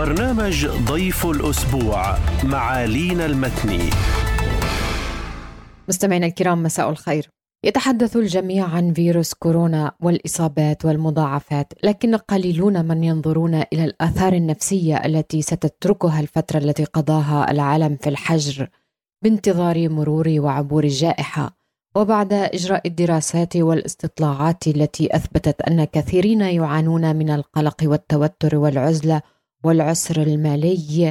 برنامج ضيف الأسبوع مع لينا المتني مستمعينا الكرام مساء الخير يتحدث الجميع عن فيروس كورونا والاصابات والمضاعفات لكن قليلون من ينظرون الى الاثار النفسيه التي ستتركها الفتره التي قضاها العالم في الحجر بانتظار مرور وعبور الجائحه وبعد اجراء الدراسات والاستطلاعات التي اثبتت ان كثيرين يعانون من القلق والتوتر والعزله والعسر المالي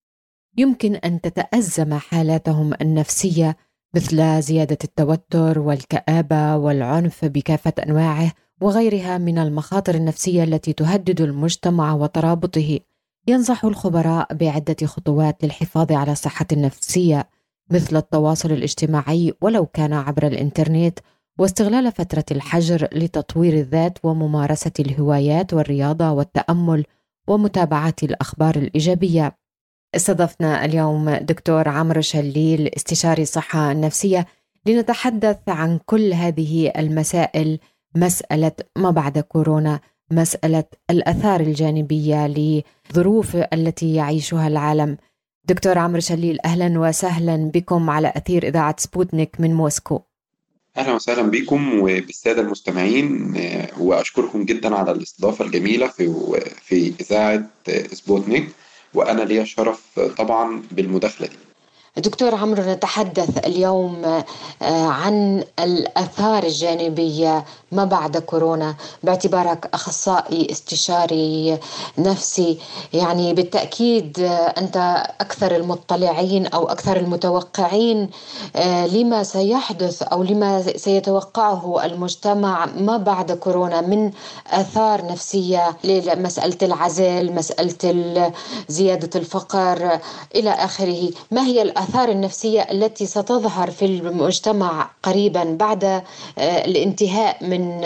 يمكن ان تتازم حالاتهم النفسيه مثل زياده التوتر والكابه والعنف بكافه انواعه وغيرها من المخاطر النفسيه التي تهدد المجتمع وترابطه ينصح الخبراء بعده خطوات للحفاظ على الصحه النفسيه مثل التواصل الاجتماعي ولو كان عبر الانترنت واستغلال فتره الحجر لتطوير الذات وممارسه الهوايات والرياضه والتامل ومتابعه الاخبار الايجابيه استضفنا اليوم دكتور عمرو شليل استشاري صحة نفسية لنتحدث عن كل هذه المسائل مسألة ما بعد كورونا مسألة الأثار الجانبية لظروف التي يعيشها العالم دكتور عمرو شليل أهلا وسهلا بكم على أثير إذاعة سبوتنيك من موسكو أهلا وسهلا بكم وبالسادة المستمعين وأشكركم جدا على الاستضافة الجميلة في في إذاعة سبوتنيك وأنا لي الشرف طبعا بالمداخلة دي دكتور عمرو نتحدث اليوم آه، عن الآثار الجانبية ما بعد كورونا باعتبارك أخصائي استشاري نفسي يعني بالتأكيد آه، أنت أكثر المطلعين أو أكثر المتوقعين آه، لما سيحدث أو لما سيتوقعه المجتمع ما بعد كورونا من آثار نفسية لمسألة العزل مسألة زيادة الفقر إلى آخره ما هي الآثار الآثار النفسية التي ستظهر في المجتمع قريبا بعد آه، الانتهاء من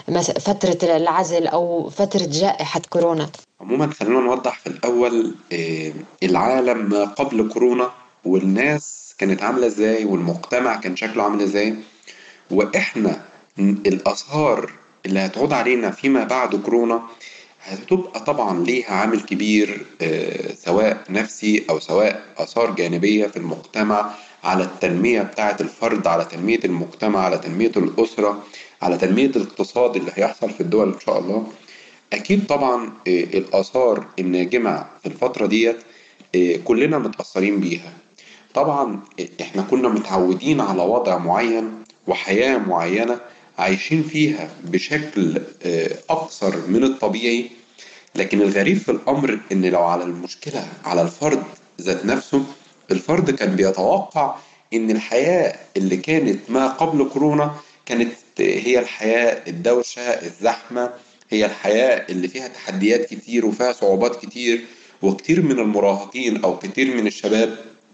فترة العزل أو فترة جائحة كورونا عموما خلينا نوضح في الأول آه، العالم ما قبل كورونا والناس كانت عاملة ازاي والمجتمع كان شكله عامل ازاي واحنا الآثار اللي هتعود علينا فيما بعد كورونا هتبقى طبعا ليها عامل كبير آه، سواء نفسي أو سواء آثار جانبية في المجتمع على التنمية بتاعة الفرد على تنمية المجتمع على تنمية الأسرة على تنمية الاقتصاد اللي هيحصل في الدول إن شاء الله أكيد طبعا آه، الآثار الناجمة في الفترة ديت آه، كلنا متأثرين بيها طبعا احنا كنا متعودين على وضع معين وحياة معينة عايشين فيها بشكل أكثر من الطبيعي لكن الغريب في الأمر إن لو على المشكلة على الفرد ذات نفسه الفرد كان بيتوقع إن الحياة اللي كانت ما قبل كورونا كانت هي الحياة الدوشة الزحمة هي الحياة اللي فيها تحديات كتير وفيها صعوبات كتير وكتير من المراهقين أو كتير من الشباب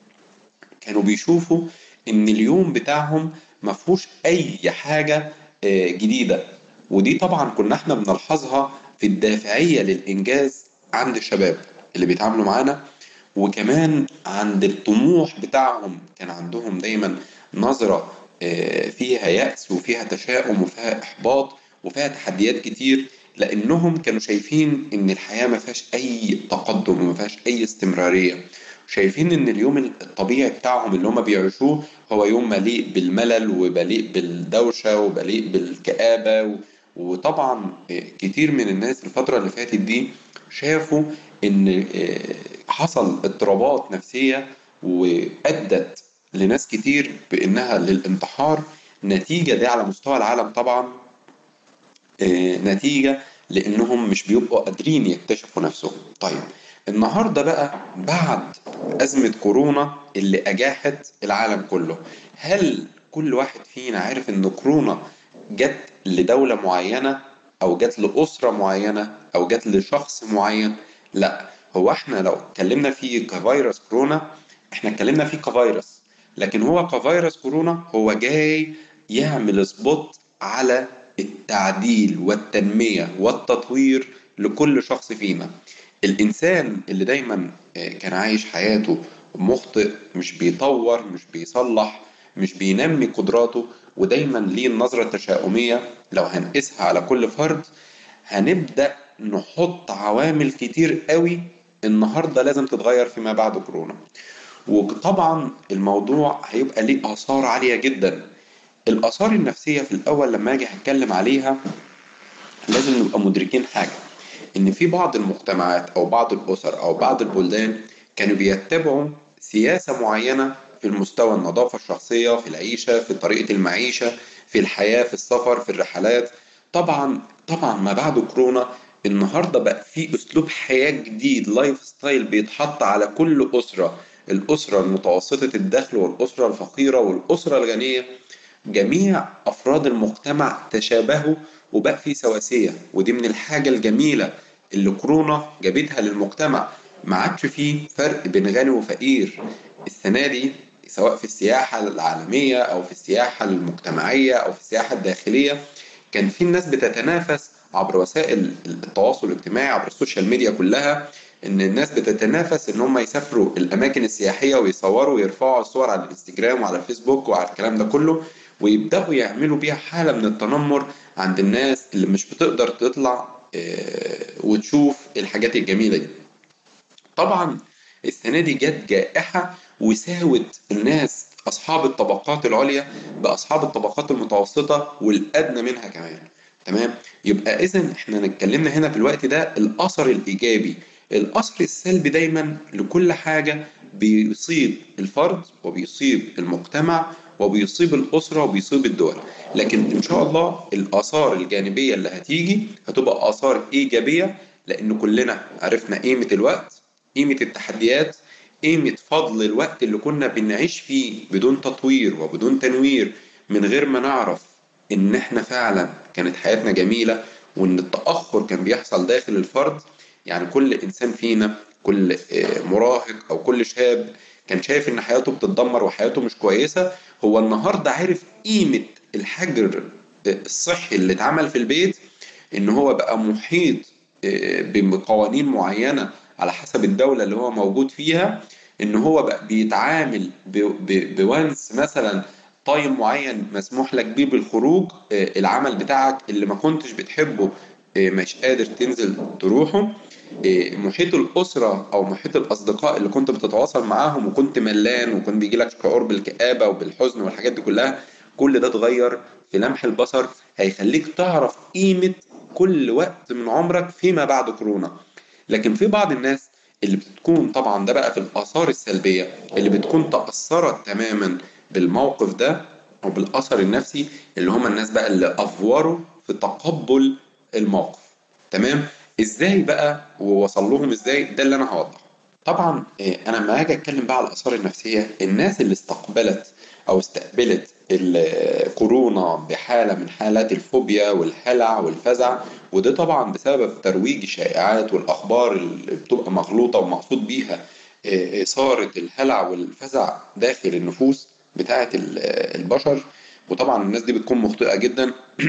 كانوا بيشوفوا إن اليوم بتاعهم مفهوش أي حاجة آه، جديدة ودي طبعا كنا احنا بنلحظها في الدافعية للإنجاز عند الشباب اللي بيتعاملوا معانا وكمان عند الطموح بتاعهم كان عندهم دايما نظرة آه، فيها يأس وفيها تشاؤم وفيها إحباط وفيها تحديات كتير لأنهم كانوا شايفين إن الحياة ما فيهاش أي تقدم وما فيهاش أي استمرارية شايفين إن اليوم الطبيعي بتاعهم اللي هم بيعيشوه هو يوم مليء بالملل ومليء بالدوشة ومليء بالكآبة وطبعا كتير من الناس الفترة اللي فاتت دي شافوا ان آه، حصل اضطرابات نفسية وأدت لناس كتير بأنها للانتحار نتيجة دي على مستوى العالم طبعا آه، نتيجة لأنهم مش بيبقوا قادرين يكتشفوا نفسهم طيب النهاردة بقى بعد أزمة كورونا اللي أجاحت العالم كله هل كل واحد فينا عارف إن كورونا جت لدولة معينة أو جت لأسرة معينة أو جت لشخص معين لا هو احنا لو اتكلمنا فيه كفيروس كورونا احنا اتكلمنا فيه كفيروس لكن هو كفيروس كورونا هو جاي يعمل سبوت على التعديل والتنمية والتطوير لكل شخص فينا الإنسان اللي دايما آه، كان عايش حياته مخطئ مش بيطور مش بيصلح مش بينمي قدراته ودايما ليه النظرة التشاؤمية لو هنقيسها على كل فرد هنبدأ نحط عوامل كتير قوي النهارده لازم تتغير فيما بعد كورونا وطبعا الموضوع هيبقى ليه آثار عالية جدا الآثار النفسية في الأول لما أجي هتكلم عليها لازم نبقى مدركين حاجة إن في بعض المجتمعات أو بعض الأسر أو بعض البلدان كانوا بيتبعوا سياسة معينة في المستوى النظافة الشخصية في العيشة في طريقة المعيشة في الحياة في السفر في الرحلات طبعا طبعا ما بعد كورونا النهارده بقى في اسلوب حياه جديد لايف ستايل بيتحط على كل اسره الاسره المتوسطه الدخل والاسره الفقيره والاسره الغنيه جميع افراد المجتمع تشابهوا وبقى في سواسيه ودي من الحاجه الجميله اللي كورونا جابتها للمجتمع ما عادش فيه فرق بين غني وفقير السنه دي سواء في السياحه العالميه او في السياحه المجتمعيه او في السياحه الداخليه كان في الناس بتتنافس عبر وسائل التواصل الاجتماعي عبر السوشيال ميديا كلها ان الناس بتتنافس ان هم يسافروا الاماكن السياحيه ويصوروا ويرفعوا الصور على الانستجرام وعلى الفيسبوك وعلى الكلام ده كله ويبداوا يعملوا بيها حاله من التنمر عند الناس اللي مش بتقدر تطلع وتشوف الحاجات الجميله دي طبعا السنه دي جت جائحه وساوت الناس اصحاب الطبقات العليا باصحاب الطبقات المتوسطه والادنى منها كمان تمام يبقى اذا احنا اتكلمنا هنا في الوقت ده الاثر الايجابي الاثر السلبي دايما لكل حاجه بيصيب الفرد وبيصيب المجتمع وبيصيب الاسره وبيصيب الدول لكن ان شاء الله الاثار الجانبيه اللي هتيجي هتبقى اثار ايجابيه لان كلنا عرفنا قيمه الوقت قيمه التحديات قيمه فضل الوقت اللي كنا بنعيش فيه بدون تطوير وبدون تنوير من غير ما نعرف ان احنا فعلا كانت حياتنا جميله وان التاخر كان بيحصل داخل الفرد يعني كل انسان فينا كل مراهق او كل شاب كان شايف ان حياته بتتدمر وحياته مش كويسه هو النهارده عرف قيمه الحجر الصحي اللي اتعمل في البيت ان هو بقى محيط بقوانين معينه على حسب الدوله اللي هو موجود فيها ان هو بقى بيتعامل بونس مثلا تايم معين مسموح لك بيه بالخروج العمل بتاعك اللي ما كنتش بتحبه مش قادر تنزل تروحه محيط الأسرة أو محيط الأصدقاء اللي كنت بتتواصل معاهم وكنت ملان وكنت بيجي لك شعور بالكآبة وبالحزن والحاجات دي كلها كل ده اتغير في لمح البصر هيخليك تعرف قيمة كل وقت من عمرك فيما بعد كورونا لكن في بعض الناس اللي بتكون طبعا ده بقى في الآثار السلبية اللي بتكون تأثرت تماما بالموقف ده او بالاثر النفسي اللي هم الناس بقى اللي افوروا في تقبل الموقف تمام ازاي بقى ووصل لهم ازاي ده اللي انا هوضحه طبعا انا لما اجي اتكلم بقى على الاثار النفسيه الناس اللي استقبلت او استقبلت الكورونا بحاله من حالات الفوبيا والهلع والفزع وده طبعا بسبب ترويج الشائعات والاخبار اللي بتبقى مغلوطه ومقصود بيها اثاره الهلع والفزع داخل النفوس بتاعه البشر وطبعا الناس دي بتكون مخطئه جدا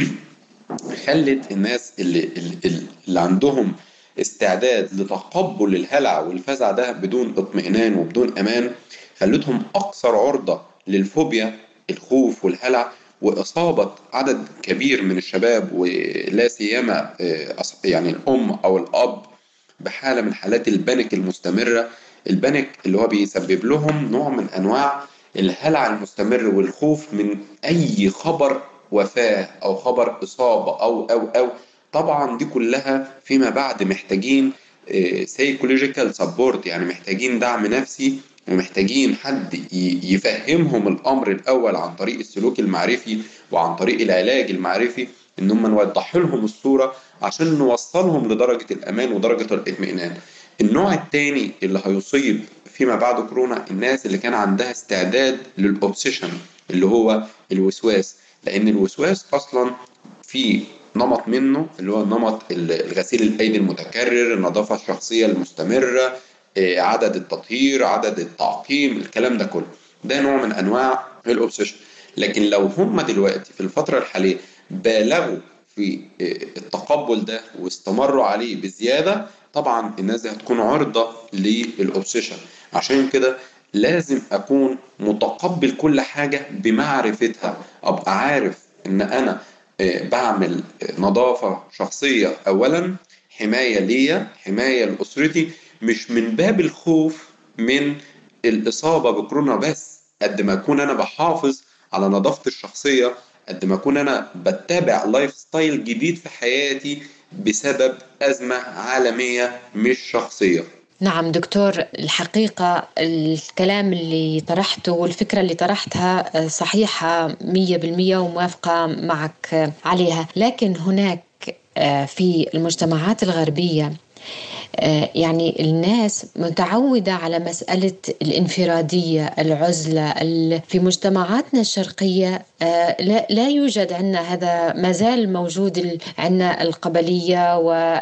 خلت الناس اللي, اللي, اللي عندهم استعداد لتقبل الهلع والفزع ده بدون اطمئنان وبدون امان خلتهم اكثر عرضه للفوبيا الخوف والهلع واصابه عدد كبير من الشباب ولا سيما يعني الام او الاب بحاله من حالات البانيك المستمره البانيك اللي هو بيسبب لهم نوع من انواع الهلع المستمر والخوف من اي خبر وفاه او خبر اصابه او او او طبعا دي كلها فيما بعد محتاجين سايكولوجيكال سبورت يعني محتاجين دعم نفسي ومحتاجين حد يفهمهم الامر الاول عن طريق السلوك المعرفي وعن طريق العلاج المعرفي ان هم نوضح لهم الصوره عشان نوصلهم لدرجه الامان ودرجه الاطمئنان النوع الثاني اللي هيصيب فيما بعد كورونا الناس اللي كان عندها استعداد للاوبسيشن اللي هو الوسواس لان الوسواس اصلا في نمط منه اللي هو نمط الغسيل الايدي المتكرر النظافه الشخصيه المستمره عدد التطهير عدد التعقيم الكلام ده كله ده نوع من انواع الاوبسيشن لكن لو هم دلوقتي في الفتره الحاليه بالغوا في التقبل ده واستمروا عليه بزياده طبعا الناس دي هتكون عرضه للاوبسيشن عشان كده لازم اكون متقبل كل حاجه بمعرفتها ابقى عارف ان انا بعمل نظافه شخصيه اولا حمايه ليا حمايه لاسرتي مش من باب الخوف من الإصابة بكورونا بس قد ما أكون أنا بحافظ على نظافتي الشخصية قد ما أكون أنا بتابع لايف ستايل جديد في حياتي بسبب أزمة عالمية مش شخصية نعم دكتور الحقيقة الكلام اللي طرحته والفكرة اللي طرحتها صحيحة مية بالمية وموافقة معك عليها لكن هناك آه، في المجتمعات الغربية آه، يعني الناس متعودة على مسألة الانفرادية العزلة في مجتمعاتنا الشرقية آه، لا, لا يوجد عندنا هذا ما زال موجود عندنا القبلية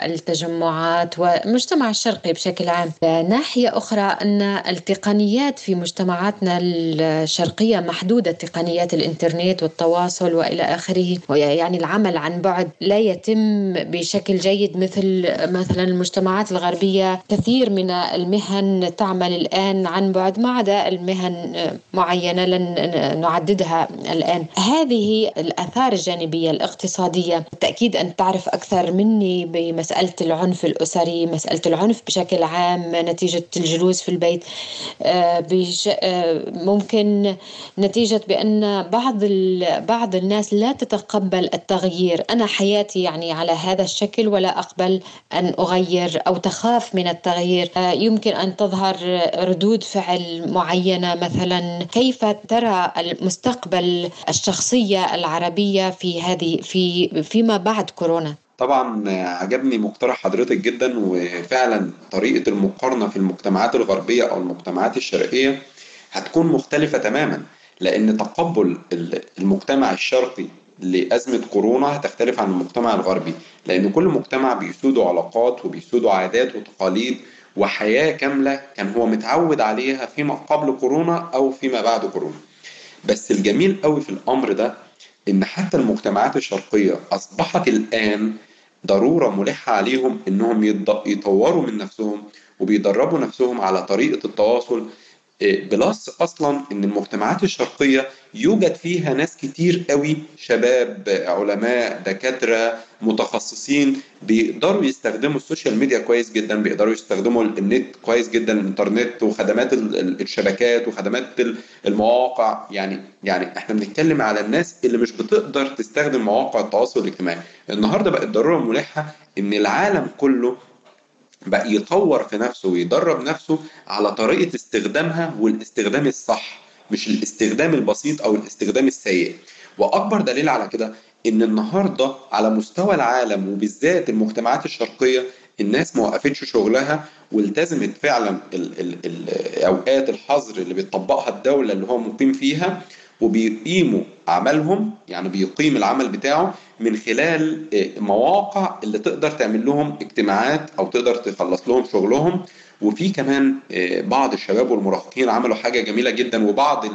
والتجمعات والمجتمع الشرقي بشكل عام ناحية أخرى أن التقنيات في مجتمعاتنا الشرقية محدودة تقنيات الإنترنت والتواصل وإلى آخره يعني العمل عن بعد لا يتم بشكل جيد مثل مثلا المجتمعات الغربية كثير من المهن تعمل الآن عن بعد ما عدا المهن معينة لن نعددها الآن هذه الآثار الجانبية الاقتصادية بالتأكيد أن تعرف أكثر مني بمسألة العنف الأسري مسألة العنف بشكل عام نتيجة الجلوس في البيت آه، آه، ممكن نتيجة بأن بعض بعض الناس لا تتقبل التغيير أنا حياتي يعني على هذا الشكل ولا أقبل أن أغير أو تخاف من التغيير آه، يمكن أن تظهر ردود فعل معينة مثلا كيف ترى المستقبل الشخصية العربية في هذه في فيما بعد كورونا طبعا عجبني مقترح حضرتك جدا وفعلا طريقة المقارنة في المجتمعات الغربية أو المجتمعات الشرقية هتكون مختلفة تماما لأن تقبل المجتمع الشرقي لأزمة كورونا هتختلف عن المجتمع الغربي لأن كل مجتمع بيسوده علاقات وبيسوده عادات وتقاليد وحياة كاملة كان هو متعود عليها فيما قبل كورونا أو فيما بعد كورونا بس الجميل قوي في الأمر ده إن حتى المجتمعات الشرقية أصبحت الآن ضرورة ملحة عليهم إنهم يطوروا من نفسهم وبيدربوا نفسهم على طريقة التواصل إيه، بلس اصلا ان المجتمعات الشرقيه يوجد فيها ناس كتير قوي شباب علماء دكاتره متخصصين بيقدروا يستخدموا السوشيال ميديا كويس جدا بيقدروا يستخدموا النت كويس جدا الانترنت وخدمات الشبكات وخدمات المواقع يعني يعني احنا بنتكلم على الناس اللي مش بتقدر تستخدم مواقع التواصل الاجتماعي النهارده بقت ضروره ملحه ان العالم كله بقى يطور في نفسه ويدرب نفسه على طريقة استخدامها والاستخدام الصح مش الاستخدام البسيط أو الاستخدام السيء وأكبر دليل على كده إن النهاردة على مستوى العالم وبالذات المجتمعات الشرقية الناس ما وقفتش شغلها والتزمت فعلا ال ال ال اوقات الحظر اللي بتطبقها الدوله اللي هو مقيم فيها وبيقيموا عملهم يعني بيقيم العمل بتاعه من خلال آه، مواقع اللي تقدر تعمل لهم اجتماعات او تقدر تخلص لهم شغلهم وفي كمان آه، بعض الشباب والمراهقين عملوا حاجه جميله جدا وبعض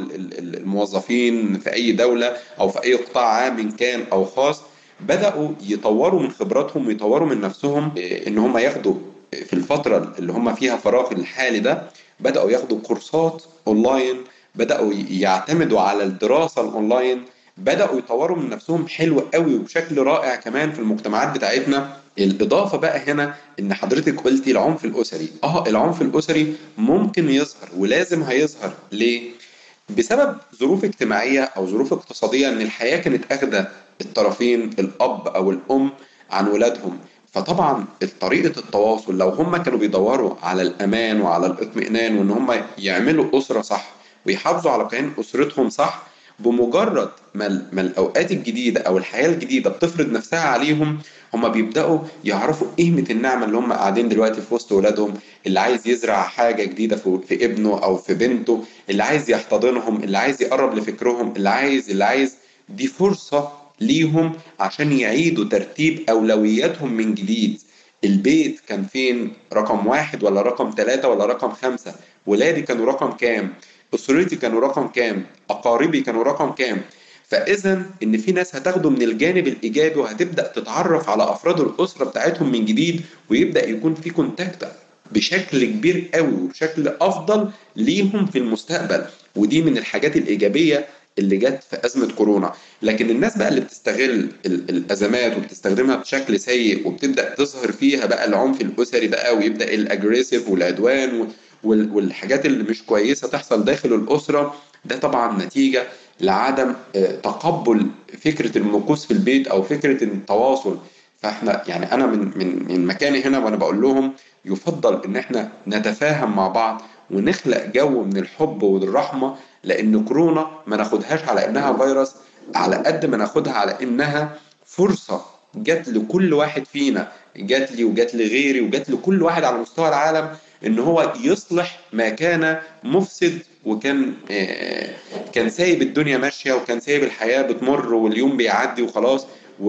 الموظفين في اي دوله او في اي قطاع عام إن كان او خاص بداوا يطوروا من خبراتهم ويطوروا من نفسهم آه، ان هم ياخدوا في الفتره اللي هم فيها فراغ الحالي ده بداوا ياخدوا كورسات اونلاين بدأوا يعتمدوا على الدراسة الأونلاين بدأوا يطوروا من نفسهم حلو قوي وبشكل رائع كمان في المجتمعات بتاعتنا الإضافة بقى هنا إن حضرتك قلتي العنف الأسري آه العنف الأسري ممكن يظهر ولازم هيظهر ليه؟ بسبب ظروف اجتماعية أو ظروف اقتصادية إن الحياة كانت أخدة الطرفين الأب أو الأم عن ولادهم فطبعا طريقة التواصل لو هم كانوا بيدوروا على الأمان وعلى الاطمئنان وإن هم يعملوا أسرة صح ويحافظوا على كيان اسرتهم صح بمجرد ما, ما الاوقات الجديده او الحياه الجديده بتفرض نفسها عليهم هم بيبداوا يعرفوا قيمه النعمه اللي هم قاعدين دلوقتي في وسط ولادهم اللي عايز يزرع حاجه جديده في, في ابنه او في بنته اللي عايز يحتضنهم اللي عايز يقرب لفكرهم اللي عايز اللي عايز دي فرصه ليهم عشان يعيدوا ترتيب اولوياتهم من جديد البيت كان فين رقم واحد ولا رقم ثلاثة ولا رقم خمسة ولادي كانوا رقم كام اسرتي كانوا رقم كام اقاربي كانوا رقم كام فاذا ان في ناس هتاخده من الجانب الايجابي وهتبدا تتعرف على افراد الاسره بتاعتهم من جديد ويبدا يكون في كونتاكت بشكل كبير قوي وبشكل افضل ليهم في المستقبل ودي من الحاجات الايجابيه اللي جت في ازمه كورونا لكن الناس بقى اللي بتستغل الازمات وبتستخدمها بشكل سيء وبتبدا تظهر فيها بقى العنف الاسري بقى ويبدا الاجريسيف والعدوان والحاجات اللي مش كويسه تحصل داخل الاسره ده طبعا نتيجه لعدم آه، تقبل فكره المكوث في البيت او فكره التواصل فاحنا يعني انا من من من مكاني هنا وانا بقول لهم يفضل ان احنا نتفاهم مع بعض ونخلق جو من الحب والرحمه لان كورونا ما ناخدهاش على انها فيروس على قد ما ناخدها على انها فرصه جت لكل واحد فينا جت لي وجت لغيري وجت لكل واحد على مستوى العالم ان هو يصلح ما كان مفسد وكان آه، كان سايب الدنيا ماشيه وكان سايب الحياه بتمر واليوم بيعدي وخلاص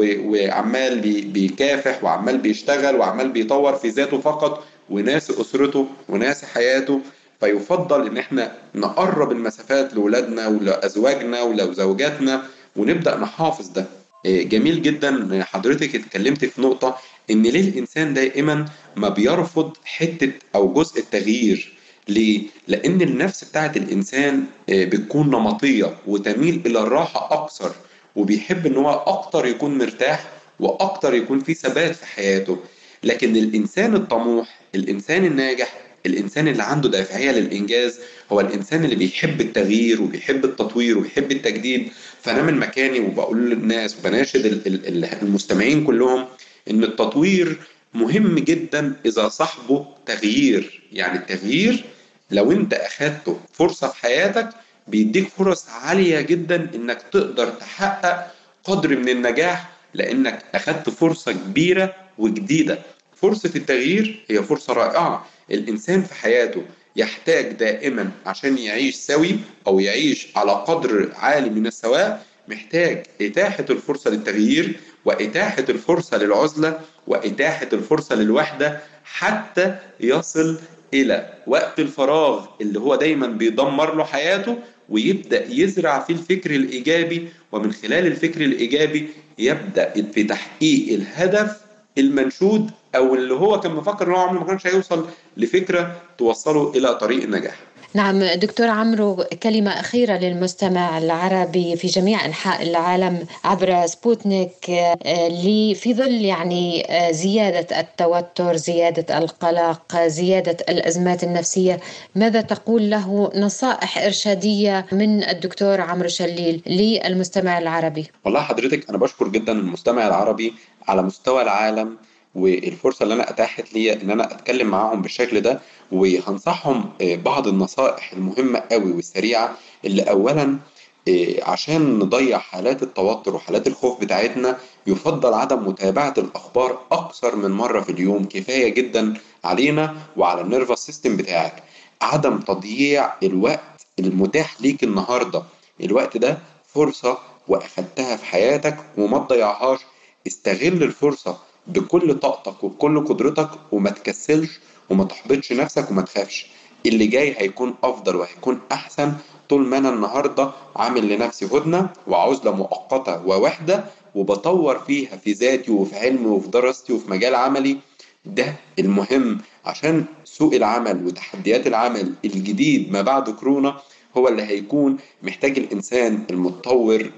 وعمال بيكافح وعمال بيشتغل وعمال بيطور في ذاته فقط وناسي اسرته وناسي حياته فيفضل ان احنا نقرب المسافات لاولادنا ولازواجنا ولزوجاتنا ونبدا نحافظ ده آه، جميل جدا حضرتك اتكلمت في نقطه ان ليه الانسان دائما ما بيرفض حته او جزء التغيير ليه؟ لأن النفس بتاعت الإنسان آه، بتكون نمطية وتميل إلى الراحة أكثر وبيحب إن هو أكتر يكون مرتاح وأكتر يكون في ثبات في حياته لكن الإنسان الطموح الإنسان الناجح الإنسان اللي عنده دافعية للإنجاز هو الإنسان اللي بيحب التغيير وبيحب التطوير وبيحب التجديد فأنا من مكاني وبقول للناس وبناشد المستمعين كلهم إن التطوير مهم جدا إذا صاحبه تغيير يعني التغيير لو أنت أخدته فرصة في حياتك بيديك فرص عالية جدا إنك تقدر تحقق قدر من النجاح لأنك أخدت فرصة كبيرة وجديدة فرصة التغيير هي فرصة رائعة الإنسان في حياته يحتاج دائما عشان يعيش سوي أو يعيش على قدر عالي من السواء محتاج إتاحة الفرصة للتغيير وإتاحة الفرصة للعزلة وإتاحة الفرصة للوحدة حتى يصل إلى وقت الفراغ اللي هو دايما بيدمر له حياته ويبدأ يزرع فيه الفكر الإيجابي ومن خلال الفكر الإيجابي يبدأ في تحقيق الهدف المنشود أو اللي هو كان مفكر إن هو عمره ما كانش هيوصل لفكرة توصله إلى طريق النجاح. نعم دكتور عمرو كلمة أخيرة للمستمع العربي في جميع أنحاء العالم عبر سبوتنيك آه، في ظل يعني آه، زيادة التوتر زيادة القلق زيادة الأزمات النفسية ماذا تقول له نصائح إرشادية من الدكتور عمرو شليل للمستمع العربي والله حضرتك أنا بشكر جدا المستمع العربي على مستوى العالم والفرصه اللي انا اتاحت لي ان انا اتكلم معاهم بالشكل ده وهنصحهم آه، بعض النصائح المهمه قوي والسريعه اللي اولا آه، عشان نضيع حالات التوتر وحالات الخوف بتاعتنا يفضل عدم متابعة الأخبار أكثر من مرة في اليوم كفاية جدا علينا وعلى النيرفس سيستم بتاعك عدم تضييع الوقت المتاح ليك النهاردة الوقت ده فرصة وأخدتها في حياتك وما تضيعهاش استغل الفرصة بكل طاقتك وبكل قدرتك وما تكسلش وما تحبطش نفسك وما تخافش اللي جاي هيكون افضل وهيكون احسن طول ما انا النهارده عامل لنفسي هدنه وعزله مؤقته ووحده وبطور فيها في ذاتي وفي علمي وفي دراستي وفي مجال عملي ده المهم عشان سوق العمل وتحديات العمل الجديد ما بعد كورونا هو اللي هيكون محتاج الانسان المتطور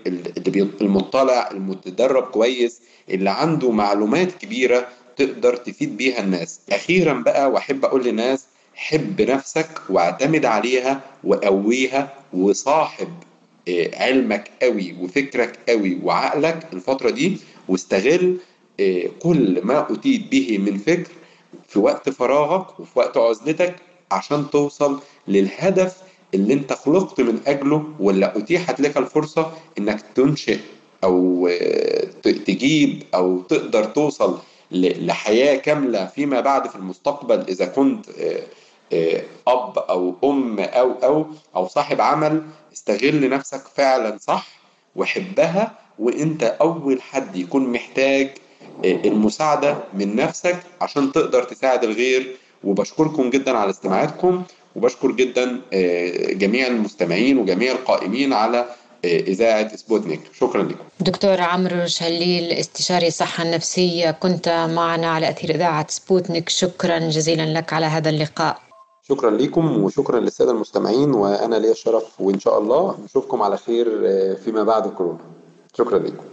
المطلع المتدرب كويس اللي عنده معلومات كبيره تقدر تفيد بيها الناس اخيرا بقى واحب اقول للناس حب نفسك واعتمد عليها وقويها وصاحب آه، علمك قوي وفكرك قوي وعقلك الفتره دي واستغل آه، كل ما اتيت به من فكر في وقت فراغك وفي وقت عزلتك عشان توصل للهدف اللي انت خلقت من اجله ولا اتيحت لك الفرصه انك تنشئ او آه، تجيب او تقدر توصل لحياه كامله فيما بعد في المستقبل اذا كنت آه، آه، اب او ام او او او صاحب عمل استغل نفسك فعلا صح وحبها وانت اول حد يكون محتاج المساعده من نفسك عشان تقدر تساعد الغير وبشكركم جدا على استماعاتكم وبشكر جدا آه، جميع المستمعين وجميع القائمين على آه، إذاعة سبوتنيك شكرا لكم دكتور عمرو شليل استشاري صحة نفسية كنت معنا على أثير إذاعة سبوتنيك شكرا جزيلا لك على هذا اللقاء شكرا لكم وشكرا للسادة المستمعين وأنا لي الشرف وإن شاء الله نشوفكم على خير آه، فيما بعد كورونا شكرا لكم